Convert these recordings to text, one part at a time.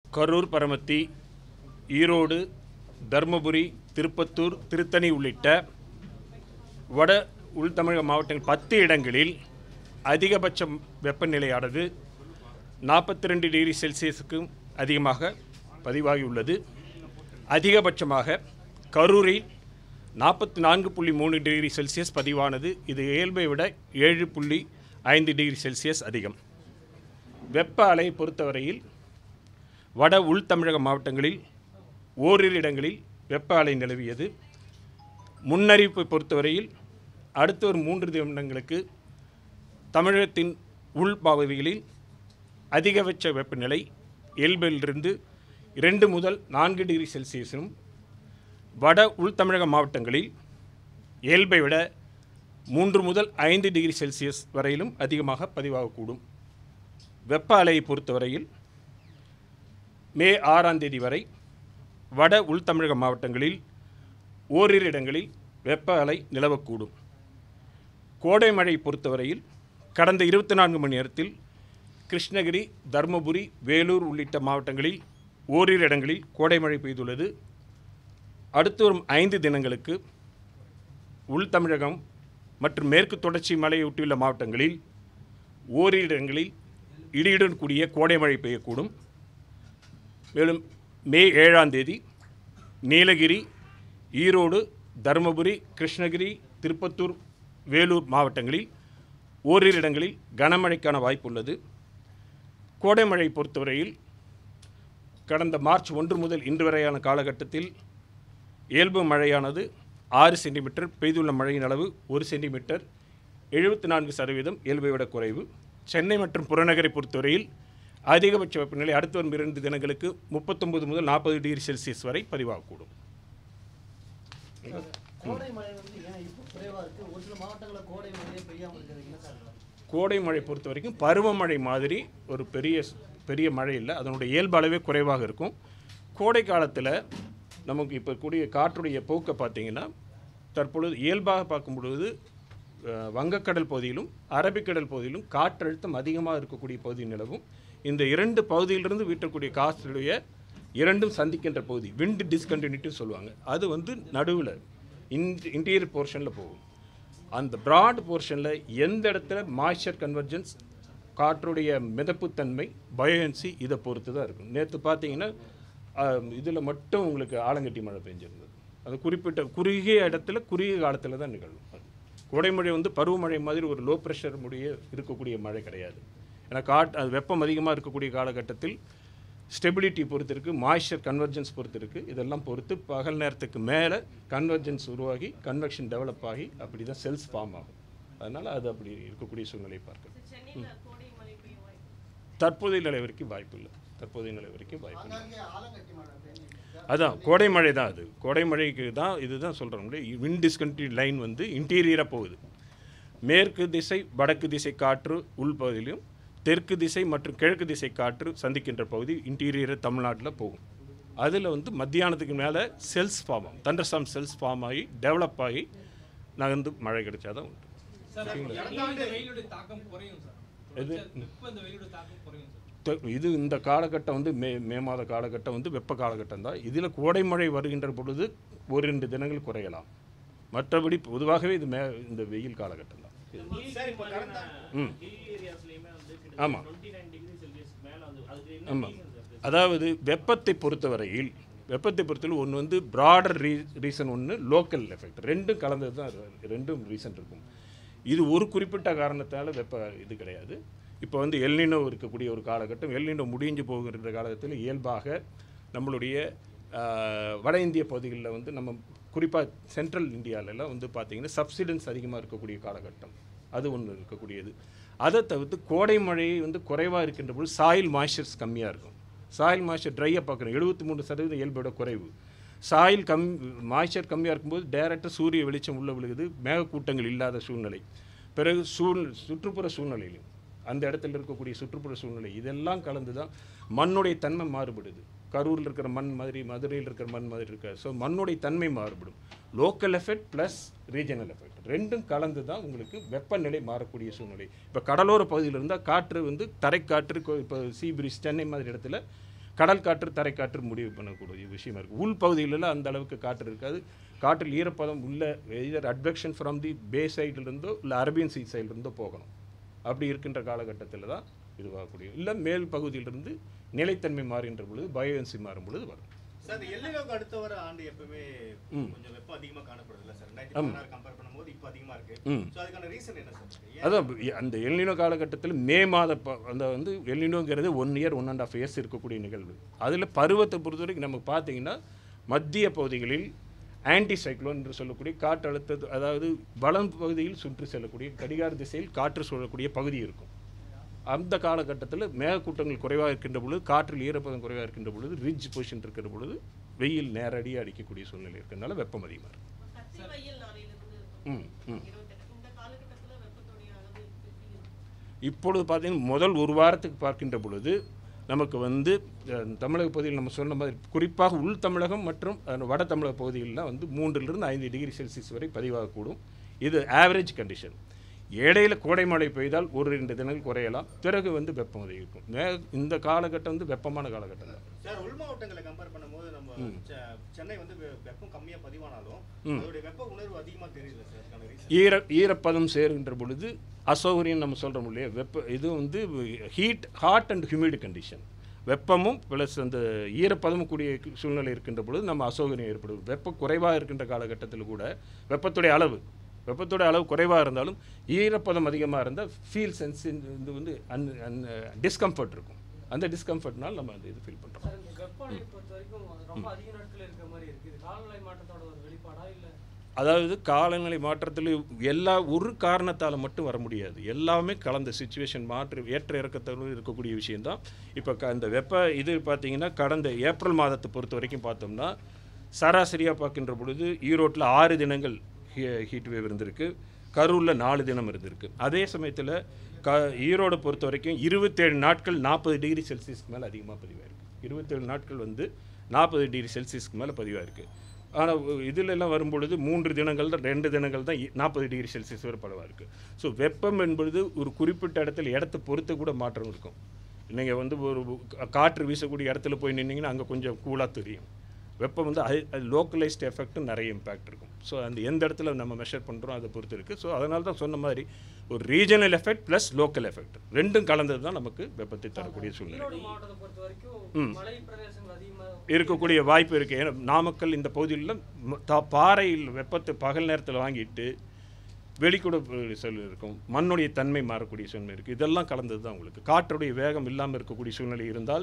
கரூர் பரமத்தி ஈரோடு தருமபுரி திருப்பத்தூர் திருத்தணி உள்ளிட்ட வட உள் தமிழக மாவட்டங்கள் பத்து இடங்களில் அதிகபட்ச வெப்பநிலையானது நாற்பத்தி ரெண்டு டிகிரி செல்சியஸுக்கும் அதிகமாக பதிவாகியுள்ளது அதிகபட்சமாக கரூரில் நாற்பத்தி நான்கு புள்ளி மூணு டிகிரி செல்சியஸ் பதிவானது இது இயல்பை விட ஏழு புள்ளி ஐந்து டிகிரி செல்சியஸ் அதிகம் வெப்ப அலையை பொறுத்தவரையில் வட உள் தமிழக மாவட்டங்களில் ஓரிரு இடங்களில் வெப்ப அலை நிலவியது முன்னறிவிப்பை பொறுத்தவரையில் அடுத்த ஒரு மூன்று தினங்களுக்கு தமிழகத்தின் உள் பகுதிகளில் அதிகபட்ச வெப்பநிலை இயல்பிலிருந்து இரண்டு முதல் நான்கு டிகிரி செல்சியஸும் வட உள் தமிழக மாவட்டங்களில் இயல்பை விட மூன்று முதல் ஐந்து டிகிரி செல்சியஸ் வரையிலும் அதிகமாக பதிவாகக்கூடும் வெப்ப அலையை பொறுத்தவரையில் மே ஆறாம் தேதி வரை வட உள் தமிழக மாவட்டங்களில் ஓரிரு இடங்களில் வெப்ப அலை நிலவக்கூடும் கோடை மழை பொறுத்தவரையில் கடந்த இருபத்தி நான்கு மணி நேரத்தில் கிருஷ்ணகிரி தருமபுரி வேலூர் உள்ளிட்ட மாவட்டங்களில் ஓரிரு இடங்களில் கோடை மழை பெய்துள்ளது அடுத்து வரும் ஐந்து தினங்களுக்கு உள் தமிழகம் மற்றும் மேற்கு தொடர்ச்சி மலையொட்டியுள்ள மாவட்டங்களில் ஓரிரு இடங்களில் இடியுடன் கூடிய கோடை மழை பெய்யக்கூடும் மேலும் மே ஏழாம் தேதி நீலகிரி ஈரோடு தருமபுரி கிருஷ்ணகிரி திருப்பத்தூர் வேலூர் மாவட்டங்களில் ஓரிரு இடங்களில் கனமழைக்கான வாய்ப்புள்ளது கோடை மழை பொறுத்தவரையில் கடந்த மார்ச் ஒன்று முதல் இன்று வரையான காலகட்டத்தில் இயல்பு மழையானது ஆறு சென்டிமீட்டர் பெய்துள்ள மழையின் அளவு ஒரு சென்டிமீட்டர் எழுபத்தி நான்கு சதவீதம் இயல்பை விட குறைவு சென்னை மற்றும் புறநகரை பொறுத்தவரையில் அதிகபட்ச வெப்பநிலை அடுத்து வரும் இரண்டு தினங்களுக்கு முப்பத்தொன்பது முதல் நாற்பது டிகிரி செல்சியஸ் வரை பதிவாகக்கூடும் கோடை மழை வந்து ஏன் இப்போ குறைவா இருக்கு ஒரு சில மாவட்டங்களில் கோடை மழையே பெய்யாம இருக்கிறது என்ன காரணம் கோடை மழை பொறுத்த வரைக்கும் பருவமழை மாதிரி ஒரு பெரிய பெரிய மழை இல்லை அதனுடைய இயல்பு அளவே குறைவாக இருக்கும் கோடை காலத்தில் நமக்கு இப்போ கூடிய காற்றுடைய போக்கை பார்த்தீங்கன்னா தற்பொழுது இயல்பாக பார்க்கும் பொழுது அஹ், வங்கக்கடல் பகுதியிலும் அரபிக்கடல் பகுதியிலும் காற்றழுத்தம் அதிகமாக இருக்கக்கூடிய பகுதி நிலவும் இந்த இரண்டு பகுதியிலிருந்து வீட்டக்கூடிய காற்றுடைய இரண்டும் சந்திக்கின்ற பகுதி விண்ட் டிஸ்கண்டினியூட்டி சொல்லுவாங்க அது வந்து நடுவில் இன்டீரியர் போர்ஷனில் போகும் அந்த ப்ராட் போர்ஷனில் எந்த இடத்துல மாய்ச்சர் கன்வர்ஜென்ஸ் காற்றுடைய மிதப்புத்தன்மை பயோயன்சி இதை பொறுத்து தான் இருக்கும் நேற்று பார்த்தீங்கன்னா இதில் மட்டும் உங்களுக்கு ஆலங்கட்டி மழை பெஞ்சிருந்தது அது குறிப்பிட்ட குறுகிய இடத்துல குறுகிய காலத்தில் தான் நிகழும் அது. கோடைமழை வந்து பருவமழை மாதிரி ஒரு லோ ப்ரெஷர் முடிய இருக்கக்கூடிய மழை கிடையாது ஏன்னா காட் அது வெப்பம் அதிகமாக இருக்கக்கூடிய காலகட்டத்தில் ஸ்டெபிலிட்டி பொறுத்து இருக்குது மாய்ஸ்சர் கன்வர்ஜென்ஸ் பொறுத்து இருக்குது இதெல்லாம் பொறுத்து பகல் நேரத்துக்கு மேலே கன்வர்ஜென்ஸ் உருவாகி கன்வெக்ஷன் டெவலப் ஆகி அப்படி தான் செல்ஸ் ஃபார்ம் ஆகும் அதனால் அது அப்படி இருக்கக்கூடிய சூழ்நிலை பார்க்கணும் சென்னையில் கோடை மழை பெய்ய வாய்ப்பு தற்போதைய நிலை வரைக்கும் வாய்ப்பு இல்லை தற்போதைய நிலை வரைக்கும் வாய்ப்பு இல்லை ஆங்காங்கே ஆலங்கட்டி மழை பெய்யுது அதான் கோடை மழை தான் அது கோடை மழைக்கு தான் இதுதான் சொல்கிறோம் விண்ட் டிஸ்கண்டினியூ லைன் வந்து இன்டீரியராக போகுது மேற்கு திசை வடக்கு திசை காற்று உள்பகுதியிலும் தெற்கு திசை மற்றும் கிழக்கு திசை காற்று சந்திக்கின்ற பகுதி இன்டீரியர் தமிழ்நாட்டில் போகும் அதில் வந்து மத்தியானத்துக்கு மேலே செல்ஸ் ஃபார்ம் ஆகும் தண்டர்சாம் செல்ஸ் ஃபார்ம் ஆகி டெவலப் ஆகி நகர்ந்து மழை கிடைச்சாதான் உண்டு சார் இந்த ஆண்டு வெயிலுடைய தாக்கம் குறையும் சார் எது? இப்போ இந்த வெயிலுடைய தாக்கம் குறையும் சார் த- இது இந்த காலகட்டம் வந்து மே மே மாத காலகட்டம் வந்து வெப்ப காலகட்டம் தான் இதில் கோடை மழை வருகின்ற பொழுது ஒரு ரெண்டு தினங்கள் குறையலாம் மற்றபடி பொதுவாகவே இது மே இந்த வெயில் காலகட்டம் தான் ம் ஆமாம் ஆமாம் அதாவது வெப்பத்தை பொறுத்தவரையில் வெப்பத்தை பொறுத்தவரை ஒன்று வந்து ப்ராடர் ரீ ரீசன் ஒன்று லோக்கல் எஃபெக்ட் ரெண்டும் கலந்தது தான் அது. ரெண்டும் ரீசன் இருக்கும் இது ஒரு குறிப்பிட்ட காரணத்தால் வெப்ப இது கிடையாது இப்போ வந்து எல்னினோ இருக்கக்கூடிய ஒரு காலகட்டம் எல்னினோ முடிஞ்சு போகின்ற காலகட்டத்தில் இயல்பாக நம்மளுடைய ஆஹ், வட இந்திய பகுதிகளில் வந்து நம்ம குறிப்பாக சென்ட்ரல் இந்தியாவிலலாம் வந்து பார்த்திங்கன்னா சப்சிடன்ஸ் அதிகமாக இருக்கக்கூடிய காலகட்டம் அது ஒன்று இருக்கக்கூடியது அதை தவிர்த்து கோடை மழை வந்து குறைவாக இருக்கின்ற பொழுது சாயில் மாய்ச்சர்ஸ் கம்மியாக இருக்கும் சாயில் மாய்ச்சர் ட்ரையாக பார்க்குறோம் எழுபத்தி மூணு சதவீதம் இயல்போட குறைவு சாயில் கம் மாய்ச்சர் கம்மியாக இருக்கும்போது டேரெக்டாக சூரிய வெளிச்சம் உள்ள விழுகுது மேகக்கூட்டங்கள் இல்லாத சூழ்நிலை பிறகு சூழ் சுற்றுப்புற சூழ்நிலையிலும் அந்த இடத்துல இருக்கக்கூடிய சுற்றுப்புற சூழ்நிலை இதெல்லாம் கலந்து தான் மண்ணுடைய தன்மை மாறுபடுது கரூரில் இருக்கிற மண் மாதிரி மதுரையில் இருக்கிற மண் மாதிரி இருக்காது ஸோ மண்ணுடைய தன்மை மாறுபடும் local effect plus regional effect ரெண்டும் கலந்து தான் உங்களுக்கு வெப்பநிலை மாறக்கூடிய சூழ்நிலை இப்போ கடலோர பகுதியில் இருந்தால் காற்று வந்து தரைக்காற்று கொ- இப்போ சீ பிரீஸ் சென்னை மாதிரி இடத்துல கடல் காற்று தரைக்காற்று முடிவு பண்ணக்கூடிய விஷயமா இருக்குது உள் பகுதிகளெல்லாம் அந்த அளவுக்கு காற்று இருக்காது காற்றில் ஈரப்பதம் உள்ள எதர் அட்வெக்ஷன் ஃப்ரம் தி பே சைட்லேருந்தோ இல்லை அரபியன் சீ சைட்லேருந்தோ போகணும் அப்படி இருக்கின்ற காலகட்டத்தில் தான் இதுவாகக்கூடிய இல்லை மேல் பகுதியிலிருந்து நிலைத்தன்மை மாறுகின்ற பொழுது பயோஎன்சி மாறும் பொழுது வரும் சார் எல்லினோக்கு அடுத்த வர ஆண்டு எப்பவுமே கொஞ்சம் வெப்பம் அதிகமா காணப்படுது இல்ல சார் ரெண்டாயிரத்தி பதினாறு கம்பேர் பண்ணும்போது இப்போ அதிகமா இருக்கு ம். சோ அதுக்கான ரீசன் என்ன சார் ஏன் அதான் இ- அந்த எல்னினோ காலகட்டத்தில் மே மாத ப- அந்த வந்து எல்னினோங்கிறது one year one and half years இருக்கக்கூடிய நிகழ்வு அதில் பருவத்தை பொறுத்த வரைக்கும் நமக்கு பார்த்தீங்கன்னா மத்திய பகுதிகளில் ஆன்டி சைக்ளோன் என்று சொல்லக்கூடிய காற்றழுத்த அதாவது வளம் பகுதியில் சுற்றி செல்லக்கூடிய கடிகார திசையில் காற்று சுழக்கூடிய பகுதி இருக்கும் அந்த காலகட்டத்தில் மேகக்கூட்டங்கள் குறைவாக இருக்கின்ற பொழுது காற்றில் ஈரப்பதம் குறைவாக இருக்கின்ற பொழுது ரிட்ஜ் பொசிஷன் இருக்கிற பொழுது வெயில் நேரடியாக அடிக்கக்கூடிய சூழ்நிலை இருக்கிறதுனால வெப்பம் அதிகமாக இருக்கும் கத்தி வெயில் நாளையிலிருந்து ம், ம். இருபத்தெட்டு இந்த காலகட்டத்துல வெப்பத்துடைய அளவு எப்படி இருக்கும் இப்பொழுது பார்த்தீங்கன்னா முதல் ஒரு வாரத்துக்கு பார்க்கின்ற பொழுது நமக்கு வந்து அஹ், தமிழக பகுதியில் நம்ம சொன்ன மாதிரி குறிப்பாக உள் தமிழகம் மற்றும் அஹ், வட தமிழக பகுதிகளெலாம் வந்து மூன்றிலிருந்து ஐந்து டிகிரி செல்சியஸ் வரை பதிவாகக்கூடும் இது ஆவரேஜ் கண்டிஷன் இடையில கோடை மழை பெய்தால் ஒரு ரெண்டு தினங்கள் குறையலாம் பிறகு வந்து வெப்பம் அதிகரிக்கும் மே இந்த காலகட்டம் வந்து வெப்பமான காலகட்டம் தான் சார் உள் மாவட்டங்களை கம்பேர் பண்ணும்போது நம்ம செ- சென்னை வந்து வெ- வெப்பம் கம்மியா பதிவானாலும் அதோட வெப்ப உணர்வு அதிகமா தெரியல சார் அதுக்கான ரீசன் ஈர ஈரப்பதம் சேருகின்ற பொழுது அசௌகரியம் நம்ம சொல்கிறோம் இல்லையா வெப்ப இது வந்து heat hot and humid condition வெப்பமும் ப்ளஸ் அந்த ஈரப்பதமும் கூடிய சூழ்நிலை இருக்கின்ற பொழுது நம்ம அசௌகரியம் ஏற்படும் வெப்பம் குறைவாக இருக்கின்ற காலகட்டத்தில் கூட வெப்பத்துடைய அளவு வெப்பத்தோட அளவு குறைவாக இருந்தாலும் ஈரப்பதம் அதிகமாக இருந்தால் ஃபீல் சென்ஸ் இது வந்து அன் அன் டிஸ்கம்ஃபர்ட் இருக்கும் அந்த டிஸ்கம்ஃபர்ட்னால் நம்ம அந்த இது ஃபீல் பண்ணுறோம் சார் இந்த வெப்பநிலை பொறுத்த வரைக்கும் ரொம்ப அதிக நாட்கள் இருக்கிற மாதிரி இருக்கு இது காலநிலை மாற்றத்தோட ஒரு வெளிப்பாடா இல்ல அதாவது காலநிலை மாற்றத்தில் எல்லா ஒரு காரணத்தால் மட்டும் வர முடியாது எல்லாமே கலந்த சுச்சுவேஷன் மாற்று ஏற்ற இறக்கத்தோடு இருக்கக்கூடிய விஷயம்தான் இப்போ க இந்த வெப்ப இது பார்த்தீங்கன்னா கடந்த ஏப்ரல் மாதத்தை பொறுத்த வரைக்கும் பார்த்தோம்னா சராசரியாக பார்க்கின்ற பொழுது ஈரோட்டில் ஆறு தினங்கள் ஹீட் வேவ் இருந்திருக்கு கரூரில் நாலு தினம் இருந்திருக்கு அதே சமயத்தில் க ஈரோடை பொறுத்த வரைக்கும் இருபத்தேழு நாட்கள் நாற்பது டிகிரி செல்சியஸ்க்கு மேலே அதிகமாக பதிவாயிருக்கு இருபத்தேழு நாட்கள் வந்து நாற்பது டிகிரி செல்சியஸ்க்கு மேலே பதிவாயிருக்கு ஆனால் இதில் எல்லாம் வரும்பொழுது மூன்று தினங்கள் தான் ரெண்டு தினங்கள் தான் நாற்பது டிகிரி செல்சியஸ் வரை பரவாக இருக்குது ஸோ வெப்பம் என்பது ஒரு குறிப்பிட்ட இடத்துல இடத்த பொறுத்து கூட மாற்றம் இருக்கும் நீங்கள் வந்து ஒரு காற்று வீசக்கூடிய இடத்துல போய் நின்னீங்கன்னா அங்கே கொஞ்சம் கூலாக தெரியும் வெப்பம் வந்து அது அது லோக்கலைஸ்ட் எஃபெக்ட்டும் நிறைய இம்பேக்ட் இருக்கும் ஸோ அந்த எந்த இடத்துல நம்ம மெஷர் பண்ணுறோம் அதை பொறுத்து இருக்குது ஸோ அதனால தான் சொன்ன மாதிரி ஒரு regional effect plus local effect ரெண்டும் கலந்தது தான் நமக்கு வெப்பத்தை தரக்கூடிய சூழ்நிலை ஈரோடு மாவட்டத்தை பொறுத்த வரைக்கும் மலை பிரதேசங்கள் அதிகமா இருக்கக்கூடிய வாய்ப்பு இருக்குது ஏன்னா நாமக்கல் இந்த பகுதியில் ம- தா- பாறையில் வெப்பத்தை பகல் நேரத்தில் வாங்கிட்டு வெளிக்கூட செல் இருக்கும் மண்ணுடைய தன்மை மாறக்கூடிய சூழ்நிலை இருக்குது இதெல்லாம் கலந்தது தான் உங்களுக்கு காற்றுடைய வேகம் இல்லாமல் இருக்கக்கூடிய சூழ்நிலை இருந்தால்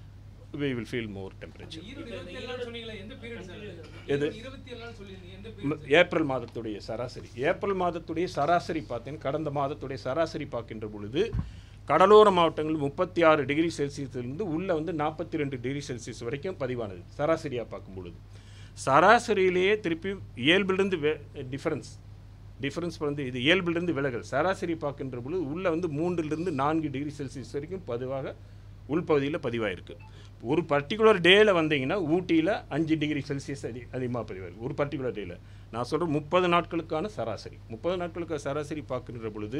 we will feel more temperature Erode இருபத்தி ஏழு நாள் சொன்னீங்களே எந்த பீரியட் சார் எது? இருபத்தி ஏழு நாள் சொல்லியிருந்தீங்க எந்த ம- பீரியட் ஏப்ரல் மாதத்துடைய சராசரி ஏப்ரல் மாதத்துடைய சராசரி பார்த்தீங்கன்னா கடந்த மாதத்துடைய சராசரி பார்க்கின்ற பொழுது கடலோர மாவட்டங்கள் முப்பத்தி ஆறு டிகிரி செல்சியஸ்லேருந்து உள்ளே வந்து நாற்பத்தி ரெண்டு டிகிரி செல்சியஸ் வரைக்கும் பதிவானது சராசரியாக பார்க்கும் பொழுது சராசரியிலேயே திருப்பி இயல்பிலிருந்து வே டிஃபரன்ஸ் டிஃபரன்ஸ் வந்து இது இயல்பிலிருந்து விலகல் சராசரி பார்க்கின்ற பொழுது உள்ளே வந்து மூன்றிலிருந்து நான்கு டிகிரி செல்சியஸ் வரைக்கும் பதிவாக உள்பகுதியில் பதிவாயிருக்கு ஒரு பர்டிகுலர் டேயில் வந்தீங்கன்னா ஊட்டியில் அஞ்சு டிகிரி செல்சியஸ் அதி அதிகமாக பதிவாயிருக்கு ஒரு பர்டிகுலர் டேயில் நான் சொல்கிறேன் முப்பது நாட்களுக்கான சராசரி முப்பது நாட்களுக்கு சராசரி பார்க்கின்ற பொழுது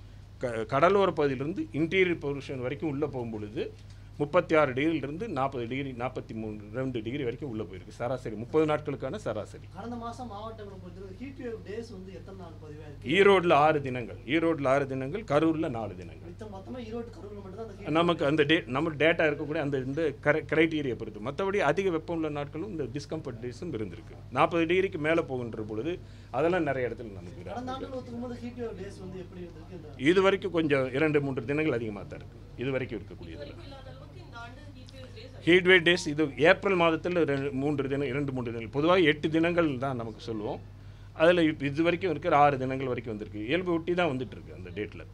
க கடலோர பகுதியிலிருந்து இன்டீரியர் பொல்யூஷன் வரைக்கும் உள்ளே போகும் பொழுது முப்பத்தி ஆறு டிகிரிலிருந்து நாற்பது டிகிரி நாற்பத்தி மூணு ரெண்டு டிகிரி வரைக்கும் உள்ளே போயிருக்கு சராசரி முப்பது நாட்களுக்கான சராசரி கடந்த மாசம் மாவட்டங்களை பொறுத்தவரை ஹீட் வேவ் டேஸ் வந்து எத்தனை நாள் பதிவாயிருக்கு ஈரோட்டில் ஆறு தினங்கள் ஈரோட்டில் ஆறு தினங்கள் கரூரில் நாலு தினங்கள் மித்த மொத்தமா ஈரோடு கரூர்ல மட்டும் தான் அந்த heat நமக்கு அந்த டே நம்ம டேட்டா இருக்கக்கூடிய அந்த இந்த கிரைட்டீரியா பொறுத்து மற்றபடி அதிக வெப்பம் உள்ள நாட்களும் இந்த டிஸ்கம்ஃபர்ட் டேஸும் இருந்திருக்கு நாற்பது டிகிரிக்கு மேலே போகின்ற பொழுது அதெல்லாம் நிறைய இடத்துல நமக்கு கடந்த இருக்கு. ஆண்டுகள் ஒத்துக்கும்போது ஹீட் வேவ் டேஸ் வந்து எப்படி இருந்திருக்கு இந்த இது வரைக்கும் கொஞ்சம் இரண்டு மூன்று தினங்கள் அதிகமாக தான் இருக்குது இது வரைக்கும் இருக்கக்கூடியதில் வரைக்கும் இல்லாத அளவுக்கு இந்த ஆண்டு heat wave days heat wave days இது ஏப்ரல் மாதத்தில் ரெண்டு மூன்று தினம் இரண்டு மூன்று தினங்கள் பொதுவாக எட்டு தினங்கள் தான் நமக்கு சொல்லுவோம் அதில் இது வரைக்கும் இருக்கிற ஆறு தினங்கள் வரைக்கும் வந்திருக்கு இயல்பு ஒட்டி தான் வந்துட்டு இருக்கு அந்த டேட்டில்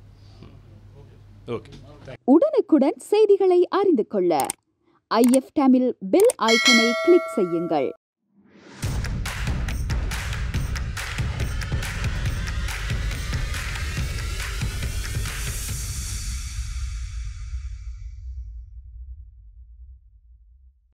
ஓகே உடனுக்குடன் செய்திகளை அறிந்து கொள்ள ஐஎஃப் தமிழ் பெல் ஐக்கனை கிளிக் செய்யுங்கள்